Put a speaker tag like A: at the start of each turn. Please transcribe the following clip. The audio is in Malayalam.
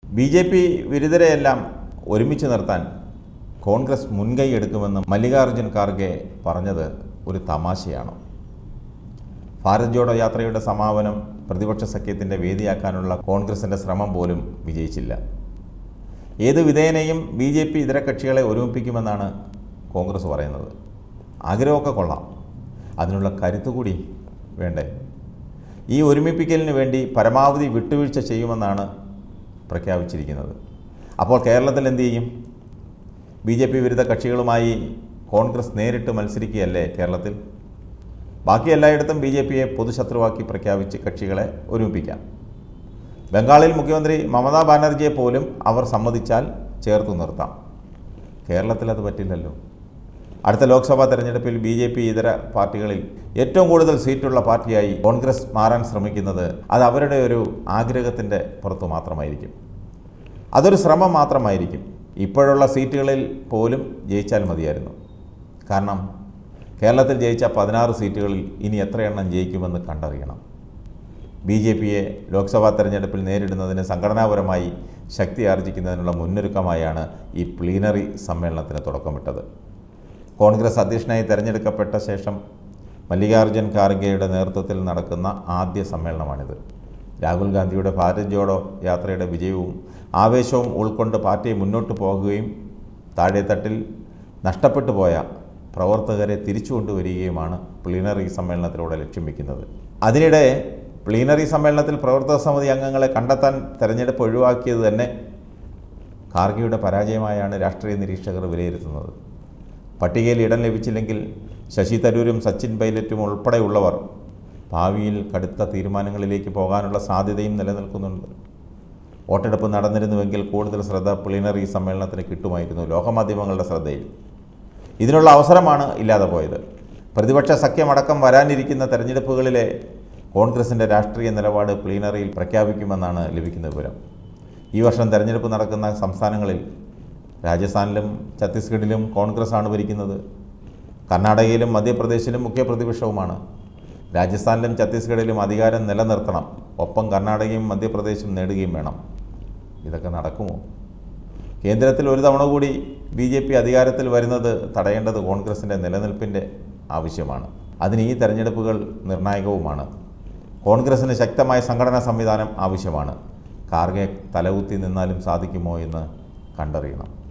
A: ബി ജെ പി വിരുദ്ധരെയെല്ലാം ഒരുമിച്ച് നിർത്താൻ കോൺഗ്രസ് മുൻകൈ എടുക്കുമെന്ന് മല്ലികാർജ്ജുൻ ഖാർഗെ പറഞ്ഞത് ഒരു തമാശയാണ് ഭാരത് ജോഡോ യാത്രയുടെ സമാപനം പ്രതിപക്ഷ സഖ്യത്തിൻ്റെ വേദിയാക്കാനുള്ള കോൺഗ്രസിൻ്റെ ശ്രമം പോലും വിജയിച്ചില്ല ഏത് വിധേയനെയും ബി ജെ പി ഇതര കക്ഷികളെ ഒരുമിപ്പിക്കുമെന്നാണ് കോൺഗ്രസ് പറയുന്നത് ആഗ്രഹമൊക്കെ കൊള്ളാം അതിനുള്ള കരുത്ത് കൂടി വേണ്ടേ ഈ ഒരുമിപ്പിക്കലിന് വേണ്ടി പരമാവധി വിട്ടുവീഴ്ച ചെയ്യുമെന്നാണ് പ്രഖ്യാപിച്ചിരിക്കുന്നത് അപ്പോൾ കേരളത്തിൽ എന്ത് ചെയ്യും ബി ജെ പി വിരുദ്ധ കക്ഷികളുമായി കോൺഗ്രസ് നേരിട്ട് മത്സരിക്കുകയല്ലേ കേരളത്തിൽ ബാക്കി എല്ലായിടത്തും ബി ജെ പിയെ പൊതുശത്രുവാക്കി പ്രഖ്യാപിച്ച് കക്ഷികളെ ഒരുമിപ്പിക്കാം ബംഗാളിൽ മുഖ്യമന്ത്രി മമതാ ബാനർജിയെ പോലും അവർ സമ്മതിച്ചാൽ ചേർത്തു നിർത്താം കേരളത്തിൽ അത് പറ്റില്ലല്ലോ അടുത്ത ലോക്സഭാ തെരഞ്ഞെടുപ്പിൽ ബി ജെ പി ഇതര പാർട്ടികളിൽ ഏറ്റവും കൂടുതൽ സീറ്റുള്ള പാർട്ടിയായി കോൺഗ്രസ് മാറാൻ ശ്രമിക്കുന്നത് അത് അവരുടെ ഒരു ആഗ്രഹത്തിൻ്റെ പുറത്തു മാത്രമായിരിക്കും അതൊരു ശ്രമം മാത്രമായിരിക്കും ഇപ്പോഴുള്ള സീറ്റുകളിൽ പോലും ജയിച്ചാൽ മതിയായിരുന്നു കാരണം കേരളത്തിൽ ജയിച്ച പതിനാറ് സീറ്റുകളിൽ ഇനി എത്ര എണ്ണം ജയിക്കുമെന്ന് കണ്ടറിയണം ബി ജെ പിയെ ലോക്സഭാ തെരഞ്ഞെടുപ്പിൽ നേരിടുന്നതിന് സംഘടനാപരമായി ശക്തി ആർജിക്കുന്നതിനുള്ള മുന്നൊരുക്കമായാണ് ഈ പ്ലീനറി സമ്മേളനത്തിന് തുടക്കമിട്ടത് കോൺഗ്രസ് അധ്യക്ഷനായി തെരഞ്ഞെടുക്കപ്പെട്ട ശേഷം മല്ലികാർജ്ജുൻ ഖാർഗെയുടെ നേതൃത്വത്തിൽ നടക്കുന്ന ആദ്യ സമ്മേളനമാണിത് രാഹുൽ ഗാന്ധിയുടെ ഭാരത് ജോഡോ യാത്രയുടെ വിജയവും ആവേശവും ഉൾക്കൊണ്ട് പാർട്ടി മുന്നോട്ട് പോകുകയും താഴെത്തട്ടിൽ നഷ്ടപ്പെട്ടു പോയ പ്രവർത്തകരെ തിരിച്ചു കൊണ്ടുവരികയുമാണ് പ്ലീനറി സമ്മേളനത്തിലൂടെ ലക്ഷ്യം വയ്ക്കുന്നത് അതിനിടെ പ്ലീനറി സമ്മേളനത്തിൽ പ്രവർത്തക സമിതി അംഗങ്ങളെ കണ്ടെത്താൻ തെരഞ്ഞെടുപ്പ് ഒഴിവാക്കിയത് തന്നെ ഖാർഗെയുടെ പരാജയമായാണ് രാഷ്ട്രീയ നിരീക്ഷകർ വിലയിരുത്തുന്നത് പട്ടികയിൽ ഇടം ലഭിച്ചില്ലെങ്കിൽ ശശി തരൂരും സച്ചിൻ പൈലറ്റും ഉൾപ്പെടെയുള്ളവർ ഭാവിയിൽ കടുത്ത തീരുമാനങ്ങളിലേക്ക് പോകാനുള്ള സാധ്യതയും നിലനിൽക്കുന്നുണ്ട് വോട്ടെടുപ്പ് നടന്നിരുന്നുവെങ്കിൽ കൂടുതൽ ശ്രദ്ധ പ്ലീനറി സമ്മേളനത്തിന് കിട്ടുമായിരുന്നു ലോകമാധ്യമങ്ങളുടെ ശ്രദ്ധയിൽ ഇതിനുള്ള അവസരമാണ് ഇല്ലാതെ പോയത് പ്രതിപക്ഷ സഖ്യമടക്കം വരാനിരിക്കുന്ന തെരഞ്ഞെടുപ്പുകളിലെ കോൺഗ്രസിൻ്റെ രാഷ്ട്രീയ നിലപാട് പ്ലീനറിയിൽ പ്രഖ്യാപിക്കുമെന്നാണ് ലഭിക്കുന്ന വിവരം ഈ വർഷം തെരഞ്ഞെടുപ്പ് നടക്കുന്ന സംസ്ഥാനങ്ങളിൽ രാജസ്ഥാനിലും ഛത്തീസ്ഗഡിലും കോൺഗ്രസ്സാണ് ഭരിക്കുന്നത് കർണാടകയിലും മധ്യപ്രദേശിലും മുഖ്യ പ്രതിപക്ഷവുമാണ് രാജസ്ഥാനിലും ഛത്തീസ്ഗഡിലും അധികാരം നിലനിർത്തണം ഒപ്പം കർണാടകയും മധ്യപ്രദേശും നേടുകയും വേണം ഇതൊക്കെ നടക്കുമോ കേന്ദ്രത്തിൽ ഒരു തവണ കൂടി ബി ജെ പി അധികാരത്തിൽ വരുന്നത് തടയേണ്ടത് കോൺഗ്രസിൻ്റെ നിലനിൽപ്പിൻ്റെ ആവശ്യമാണ് അതിന് ഈ തെരഞ്ഞെടുപ്പുകൾ നിർണായകവുമാണ് കോൺഗ്രസിന് ശക്തമായ സംഘടനാ സംവിധാനം ആവശ്യമാണ് കാർഗെ തലകുത്തി നിന്നാലും സാധിക്കുമോ എന്ന് കണ്ടറിയണം